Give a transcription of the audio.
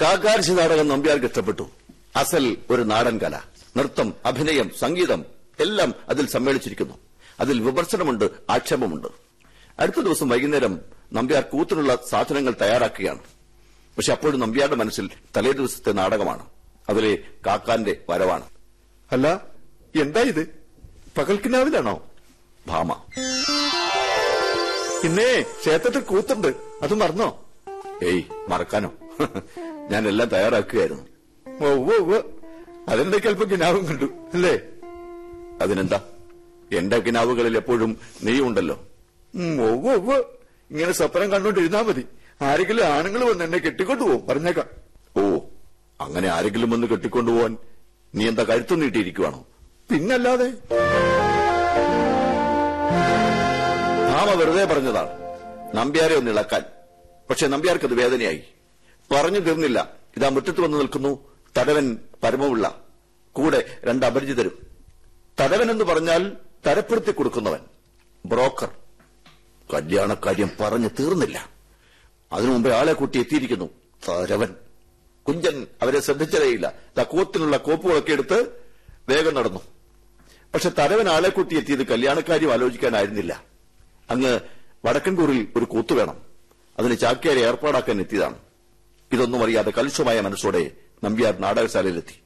കാക്കാർശി നാടകം നമ്പ്യാർക്ക് ഇഷ്ടപ്പെട്ടു അസൽ ഒരു നാടൻ കല നൃത്തം അഭിനയം സംഗീതം എല്ലാം അതിൽ സമ്മേളിച്ചിരിക്കുന്നു അതിൽ വിമർശനമുണ്ട് ആക്ഷേപമുണ്ട് അടുത്ത ദിവസം വൈകുന്നേരം നമ്പ്യാർ കൂത്തിനുള്ള സാധനങ്ങൾ തയ്യാറാക്കുകയാണ് പക്ഷെ അപ്പോഴും നമ്പ്യാരുടെ മനസ്സിൽ തലേ ദിവസത്തെ നാടകമാണ് അതിലെ കാക്കാന്റെ വരവാണ് അല്ല എന്താ ഇത് പകൽക്കിനാവിലാണോ ഭാമ ഇന്നേ ക്ഷേത്രത്തിൽ കൂത്തുണ്ട് അത് മറന്നോ ഏയ് മറക്കാനോ ഞാൻ എല്ലാം തയ്യാറാക്കുകയായിരുന്നു ഓ ഓ ഓ അതിനിടയ്ക്ക് അല്പം കിനാവും കണ്ടു അല്ലേ അതിനെന്താ എന്റെ കിനാവുകളിൽ എപ്പോഴും നീ ഉണ്ടല്ലോ ഉം, ഓ ഓ ഓ ഇങ്ങനെ സ്വപ്നം കണ്ടോണ്ടിരുന്നാ മതി ആരെങ്കിലും ആണുങ്ങൾ വന്ന് എന്നെ കെട്ടിക്കൊണ്ടുപോകും പറഞ്ഞേക്കാം ഓ അങ്ങനെ ആരെങ്കിലും വന്ന് കെട്ടിക്കൊണ്ടുപോവാൻ നീ എന്താ കഴുത്തു നീട്ടിയിരിക്കുവാണോ പിന്നല്ലാതെ ഭാമ വെറുതെ പറഞ്ഞതാണ് നമ്പ്യാരെ ഒന്ന് ഇളക്കാൻ പക്ഷെ നമ്പ്യാർക്ക് അത് വേദനയായി പറഞ്ഞു തീർന്നില്ല ഇതാ മുറ്റത്ത് വന്ന് നിൽക്കുന്നു തടവൻ പരമവുള്ള കൂടെ രണ്ട് അപരിചിതരും തടവൻ എന്ന് പറഞ്ഞാൽ തരപ്പെടുത്തി കൊടുക്കുന്നവൻ ബ്രോക്കർ കല്യാണക്കാര്യം പറഞ്ഞു തീർന്നില്ല അതിനു മുമ്പേ ആളെ കൂട്ടി എത്തിയിരിക്കുന്നു തരവൻ കുഞ്ചൻ അവരെ ശ്രദ്ധിച്ചതേയില്ല തക്കോത്തിനുള്ള കോപ്പുകളൊക്കെ എടുത്ത് വേഗം നടന്നു പക്ഷെ തരവൻ ആളെ കൂട്ടി എത്തിയത് കല്യാണക്കാര്യം ആലോചിക്കാനായിരുന്നില്ല അങ്ങ് വടക്കൻകൂറിൽ ഒരു കൂത്തു വേണം അതിന് ചാക്യാരെ ഏർപ്പാടാക്കാൻ എത്തിയതാണ് ഇതൊന്നും അറിയാതെ കലുഷമായ മനസ്സോടെ നമ്പ്യാർ നാടകശാലയിലെത്തി